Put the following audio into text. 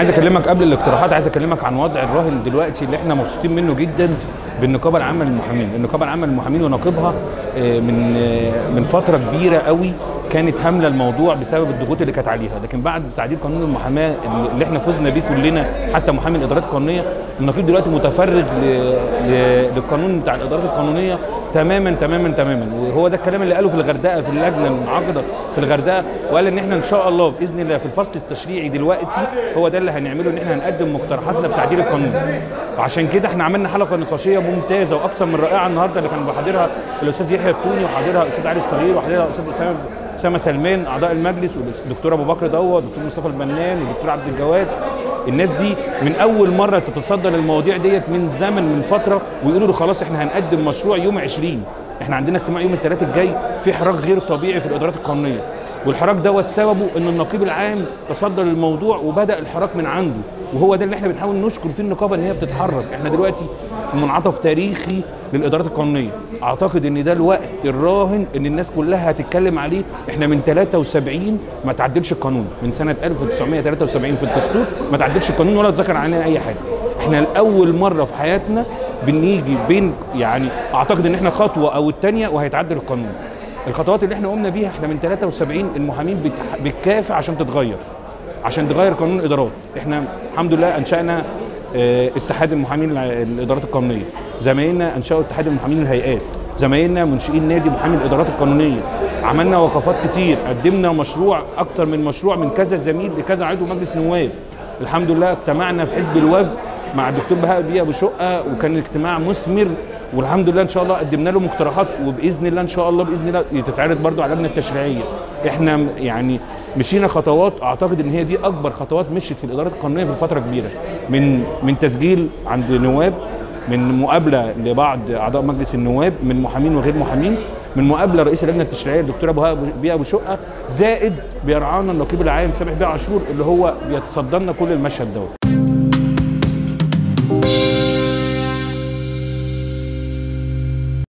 عايز اكلمك قبل الاقتراحات عايز اكلمك عن وضع الراهن دلوقتي اللي احنا مبسوطين منه جدا بالنقابه العامه للمحامين، النقابه العامه للمحامين ونقيبها آه، من آه، من فتره كبيره قوي كانت هامله الموضوع بسبب الضغوط اللي كانت عليها، لكن بعد تعديل قانون المحاماه اللي احنا فزنا بيه كلنا حتى محامي الادارات القانونيه النقيب دلوقتي متفرغ ل- ل- للقانون بتاع الادارات القانونيه تماما تماما تماما وهو ده الكلام اللي قاله في الغردقه في اللجنه المنعقده في الغردقه وقال ان احنا ان شاء الله باذن الله في الفصل التشريعي دلوقتي هو ده اللي هنعمله ان احنا هنقدم مقترحاتنا بتعديل القانون وعشان كده احنا عملنا حلقه نقاشيه ممتازه واكثر من رائعه النهارده اللي كان بيحضرها الاستاذ يحيى التوني وحاضرها الاستاذ علي الصغير وحاضرها الاستاذ اسامه اسامه سلمان اعضاء المجلس والدكتور ابو بكر ضوى والدكتور مصطفى البنان والدكتور عبد الجواد الناس دي من اول مره تتصدى للمواضيع ديت من زمن من فتره ويقولوا له خلاص احنا هنقدم مشروع يوم 20 احنا عندنا اجتماع يوم الثلاث الجاي في حراك غير طبيعي في الادارات القانونيه والحراك دوت سببه ان النقيب العام تصدى للموضوع وبدا الحراك من عنده وهو ده اللي احنا بنحاول نشكر فيه النقابه ان هي بتتحرك احنا دلوقتي في منعطف تاريخي للادارات القانونيه اعتقد ان ده الوقت الراهن ان الناس كلها هتتكلم عليه احنا من 73 ما تعدلش القانون من سنه 1973 في الدستور ما تعدلش القانون ولا اتذكر عننا اي حاجه احنا لاول مره في حياتنا بنيجي بين يعني اعتقد ان احنا خطوه او الثانيه وهيتعدل القانون الخطوات اللي احنا قمنا بيها احنا من 73 المحامين بتح- بتكافح عشان تتغير عشان تغير قانون الادارات احنا الحمد لله انشانا اه، اتحاد المحامين الع- الادارات القانونيه زمايلنا انشاوا اتحاد المحامين الهيئات زمايلنا منشئين نادي محامي الادارات القانونيه عملنا وقفات كتير قدمنا مشروع اكتر من مشروع من كذا زميل لكذا عضو مجلس نواب الحمد لله اجتمعنا في حزب الوفد مع الدكتور بهاء بيه ابو شقه وكان اجتماع مثمر والحمد لله ان شاء الله قدمنا له مقترحات وباذن الله ان شاء الله باذن الله تتعرض برضو على اللجنه التشريعيه احنا م- يعني مشينا خطوات اعتقد ان هي دي اكبر خطوات مشيت في الادارات القانونيه في فتره كبيره من من تسجيل عند نواب من مقابله لبعض اعضاء مجلس النواب من محامين وغير محامين من مقابله رئيس اللجنه التشريعيه الدكتور ابو هاء بيه ابو شقه زائد بيرعانا النقيب العام سامح بيه عاشور اللي هو بيتصدى لنا كل المشهد دوت